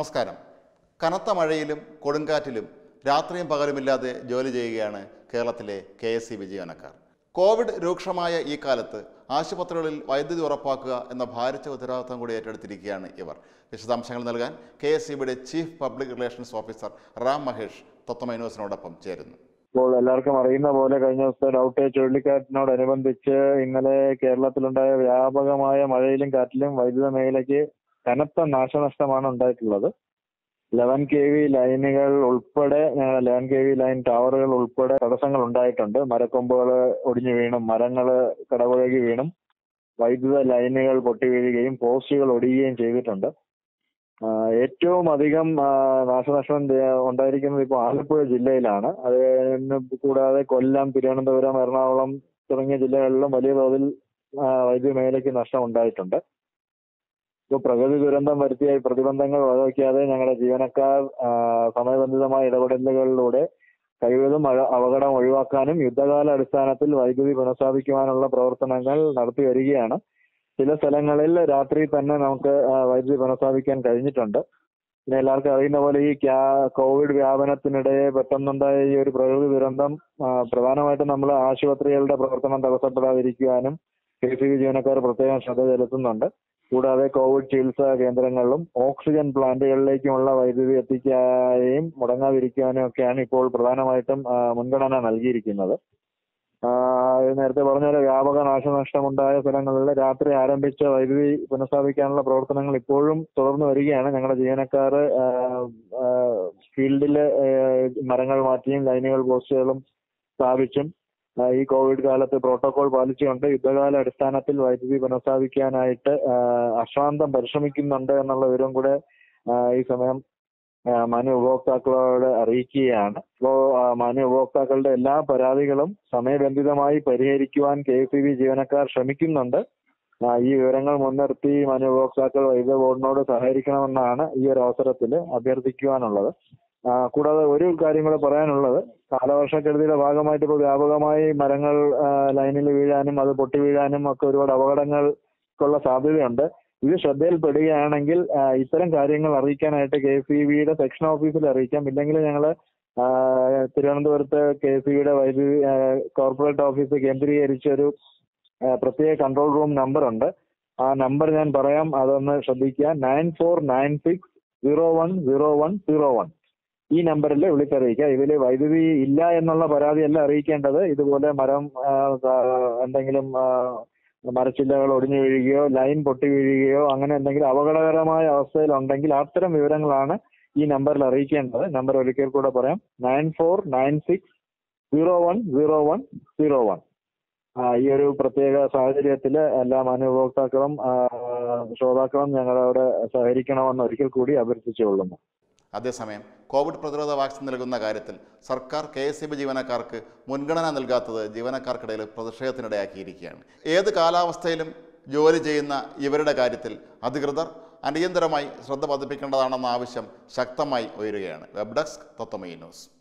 നമസ്കാരം കനത്ത മഴയിലും കൊടുങ്കാറ്റിലും രാത്രിയും പകലുമില്ലാതെ ജോലി ചെയ്യുകയാണ് കേരളത്തിലെ കെ എസ് സി ബി ജീവനക്കാർ കോവിഡ് രൂക്ഷമായ ഈ കാലത്ത് ആശുപത്രികളിൽ വൈദ്യുതി ഉറപ്പാക്കുക എന്ന ഭാരിച്ച ഉത്തരവാദിത്തം കൂടി ഏറ്റെടുത്തിരിക്കുകയാണ് ഇവർ വിശദാംശങ്ങൾ നൽകാൻ കെ എസ് സി ബിയുടെ chief public relations officer Ram Mahesh Tathwamayi ന്യൂസിനോടൊപ്പം ചേരുന്നു ഇപ്പോൾ എല്ലാവർക്കും അറിയുന്ന പോലെ കഴിഞ്ഞ ദിവസത്തെ ഡൗട്ട് ചുഴലിക്കാറ്റിനോടനുബന്ധിച്ച് ഇന്നലെ കേരളത്തിലുണ്ടായ വ്യാപകമായ മഴയിലും കാറ്റിലും വൈദ്യുത മേഖലയ്ക്ക് കനത്ത നാശനഷ്ടമാണ് ഉണ്ടായിട്ടുള്ളത് ലെവൻ കെ വി ലൈനുകൾ ഉൾപ്പെടെ ലെവൻ കെ വി ലൈൻ ടവറുകൾ ഉൾപ്പെടെ തടസ്സങ്ങൾ ഉണ്ടായിട്ടുണ്ട് മരക്കൊമ്പുകൾ ഒടിഞ്ഞു വീണും മരങ്ങൾ കടപുഴകി വീണും വൈദ്യുത ലൈനുകൾ പൊട്ടി വീഴുകയും പോസ്റ്റുകൾ ഒടിയുകയും ചെയ്തിട്ടുണ്ട് ആ, ഏറ്റവും അധികം ആ, നാശനഷ്ടം ദേ- ഉണ്ടായിരിക്കുന്നത് ഇപ്പോൾ ആലപ്പുഴ ജില്ലയിലാണ് അത് കൂടാതെ കൊല്ലം തിരുവനന്തപുരം എറണാകുളം തുടങ്ങിയ ജില്ലകളിലും വലിയ തോതിൽ ആ, വൈദ്യുതി മേഖലയ്ക്ക് നഷ്ടം ഉണ്ടായിട്ടുണ്ട് ഇപ്പോൾ പ്രകൃതി ദുരന്തം വരുത്തിയ ഈ പ്രതിബന്ധങ്ങൾ വകവയ്ക്കാതെ ഞങ്ങളുടെ ജീവനക്കാർ ആ, സമയബന്ധിതമായ ഇടപെടലുകളിലൂടെ കഴിവതും അഴ- അപകടം ഒഴിവാക്കാനും യുദ്ധകാല അടിസ്ഥാനത്തിൽ വൈദ്യുതി പുനഃസ്ഥാപിക്കുവാനുള്ള പ്രവർത്തനങ്ങൾ നടത്തി വരികയാണ് ചില സ്ഥലങ്ങളിൽ രാത്രി തന്നെ നമുക്ക് ആ, വൈദ്യുതി പുനഃസ്ഥാപിക്കാൻ കഴിഞ്ഞിട്ടുണ്ട് പിന്നെ എല്ലാവർക്കും അറിയുന്ന പോലെ ഈ ക്യാ- കോവിഡ് വ്യാപനത്തിനിടെ പെട്ടെന്നുണ്ടായ ഈ ഒരു പ്രകൃതി ദുരന്തം ആ, പ്രധാനമായിട്ടും നമ്മൾ ആശുപത്രികളുടെ പ്രവർത്തനം തടസ്സപ്പെടാതിരിക്കുവാനും കെ സി ബി ജീവനക്കാർ പ്രത്യേകം ശ്രദ്ധ ചെലുത്തുന്നുണ്ട് കൂടാതെ കോവിഡ് ചികിത്സാ കേന്ദ്രങ്ങളിലും ഓക്സിജൻ പ്ലാന്റുകളിലേക്കുമുള്ള വൈദ്യുതി എത്തിക്കാനും മുടങ്ങാതിരിക്കാനും ഒക്കെയാണ് ഇപ്പോൾ പ്രധാനമായിട്ടും ആ, മുൻഗണന നൽകിയിരിക്കുന്നത് ആ, നേരത്തെ പറഞ്ഞ പോലെ വ്യാപക നാശനഷ്ടമുണ്ടായ സ്ഥലങ്ങളിൽ രാത്രി ആരംഭിച്ച വൈദ്യുതി പുനഃസ്ഥാപിക്കാനുള്ള പ്രവർത്തനങ്ങൾ ഇപ്പോഴും തുടർന്നു വരികയാണ് ഞങ്ങളുടെ ജീവനക്കാർ ഫീൽഡിൽ മരങ്ങൾ മാറ്റിയും ലൈനുകൾ പോസ്റ്റുകളും സ്ഥാപിച്ചും ആ, ഈ കോവിഡ് കാലത്ത് പ്രോട്ടോകോൾ പാലിച്ചുകൊണ്ട് യുദ്ധകാല അടിസ്ഥാനത്തിൽ വൈദ്യുതി പുനഃസ്ഥാപിക്കാനായിട്ട് ആ, അശ്രാന്തം പരിശ്രമിക്കുന്നുണ്ട് എന്നുള്ള വിവരം കൂടെ ആ, ഈ സമയം ആ, മാന്യ ഉപഭോക്താക്കളോട് അറിയിക്കുകയാണ് അപ്പോൾ മാന്യ ഉപഭോക്താക്കളുടെ എല്ലാ പരാതികളും സമയബന്ധിതമായി പരിഹരിക്കുവാൻ കെ എസ് ബി ജീവനക്കാർ ശ്രമിക്കുന്നുണ്ട് ആ, ഈ വിവരങ്ങൾ മുൻനിർത്തി മാന്യ ഉപഭോക്താക്കൾ വൈദ്യുത ബോർഡിനോട് സഹകരിക്കണമെന്നാണ് ഈ ഒരു അവസരത്തിൽ അഭ്യർത്ഥിക്കുവാനുള്ളത് ആ, കൂടാതെ ഒരു കാര്യം കൂടെ പറയാനുള്ളത് കാലവർഷക്കെടുതിയുടെ ഭാഗമായിട്ട് ഇപ്പോൾ വ്യാപകമായി മരങ്ങൾ ആ, ലൈനിൽ വീഴാനും അത് പൊട്ടി വീഴാനും ഒക്കെ ഒരുപാട് അപകടങ്ങൾക്കുള്ള സാധ്യതയുണ്ട് ഇത് ശ്രദ്ധയിൽപ്പെടുകയാണെങ്കിൽ ആ, ഇത്തരം കാര്യങ്ങൾ അറിയിക്കാനായിട്ട് കെ എസ് ബിയുടെ സെക്ഷൻ ഓഫീസിൽ അറിയിക്കാം ഇല്ലെങ്കിൽ ഞങ്ങൾ തിരുവനന്തപുരത്ത് കെ എസ് ബിയുടെ വൈദ്യുതി ആ, കോർപ്പറേറ്റ് ഓഫീസ് കേന്ദ്രീകരിച്ച് ഒരു ആ, പ്രത്യേക കൺട്രോൾ റൂം നമ്പർ ഉണ്ട് ആ നമ്പർ ഞാൻ പറയാം അതൊന്ന് ശ്രദ്ധിക്കുക nine four nine six zero one zero one zero one ഈ നമ്പറിൽ വിളിച്ചറിയിക്കുക ഇതിൽ വൈദ്യുതി ഇല്ല എന്നുള്ള പരാതിയല്ല അറിയിക്കേണ്ടത് ഇതുപോലെ മരം ആ, ആ, എന്തെങ്കിലും ആ, മരച്ചില്ലകൾ ഒടിഞ്ഞു വീഴുകയോ ലൈൻ പൊട്ടി വീഴുകയോ അങ്ങനെ എന്തെങ്കിലും അപകടകരമായ അവസ്ഥയിലുണ്ടെങ്കിൽ അത്തരം വിവരങ്ങളാണ് ഈ നമ്പറിൽ അറിയിക്കേണ്ടത് നമ്പർ ഒരിക്കൽ കൂടെ പറയാം nine four nine six zero one zero one zero one ഈ ഒരു പ്രത്യേക സാഹചര്യത്തിൽ എല്ലാ മാന്യഉപഭോക്താക്കളും ആ, ശ്രോതാക്കളും ഞങ്ങളോട് സഹകരിക്കണമെന്ന് ഒരിക്കൽ കൂടി അഭ്യർത്ഥിച്ചുകൊള്ളുന്നു അതേസമയം കോവിഡ് പ്രതിരോധ വാക്സിൻ നൽകുന്ന കാര്യത്തിൽ സർക്കാർ കെ എസ് സി ബി ജീവനക്കാർക്ക് മുൻഗണന നൽകാത്തത് ജീവനക്കാർക്കിടയിൽ പ്രതിഷേധത്തിനിടയാക്കിയിരിക്കുകയാണ് ഏത് കാലാവസ്ഥയിലും ജോലി ചെയ്യുന്ന ഇവരുടെ കാര്യത്തിൽ അധികൃതർ അടിയന്തരമായി ശ്രദ്ധ പതിപ്പിക്കേണ്ടതാണെന്ന ആവശ്യം ശക്തമായി ഉയരുകയാണ് വെബ് ഡെസ്ക് തത്വമയി ന്യൂസ്